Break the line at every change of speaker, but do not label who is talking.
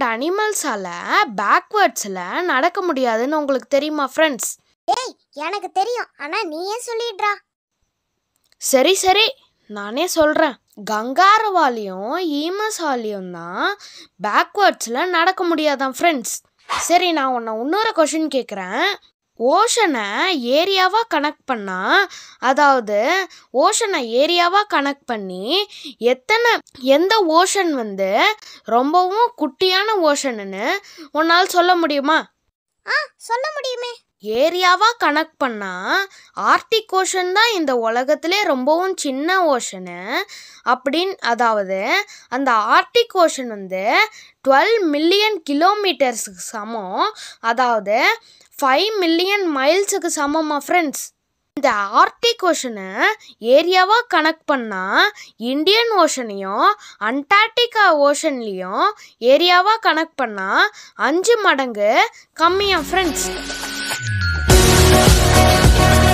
and அனிமல்ஸால் பேக்வேர்ட்ஸில் நடக்க முடியாதுன்னு உங்களுக்கு தெரியுமா ஃப்ரெண்ட்ஸ்
ஏய் எனக்கு தெரியும் ஆனா நீயே சொல்லிடுறா
சரி சரி நானே சொல்கிறேன் கங்காரவாலையும் ஈமஸாலையும் தான் பேக்வேர்ட்ஸில் நடக்க முடியாதான் ஃப்ரெண்ட்ஸ் சரி நான் உன்னை இன்னொரு கொஷின் கேட்குறேன் ஓஷனை ஏரியாவாக கனெக்ட் பண்ணால் அதாவது ஓஷனை ஏரியாவாக கனெக்ட் பண்ணி எத்தனை எந்த ஓஷன் வந்து ரொம்பவும் குட்டியான ஓஷனுன்னு உன்னால் சொல்ல முடியுமா
ஆ சொல்ல முடியுமே
ஏரியாவாக கனெக்ட் பண்ணால் ஆர்டிக் ஓஷன் தான் இந்த உலகத்திலே ரொம்பவும் சின்ன ஓஷனு அப்படின் அதாவது அந்த ஆர்டிக் ஓஷன் வந்து டுவெல் மில்லியன் கிலோமீட்டர்ஸுக்கு சமம் அதாவது ஃபைவ் மில்லியன் மைல்ஸுக்கு சமமா ஃப்ரெண்ட்ஸ் இந்த ஆர்டிக் ஓஷனை ஏரியாவாக கனெக்ட் பண்ணால் இந்தியன் ஓஷனையும் அண்டார்டிகா ஓஷன்லேயும் ஏரியாவாக கனெக்ட் பண்ணால் அஞ்சு மடங்கு கம்மியா ஃப்ரெண்ட்ஸ்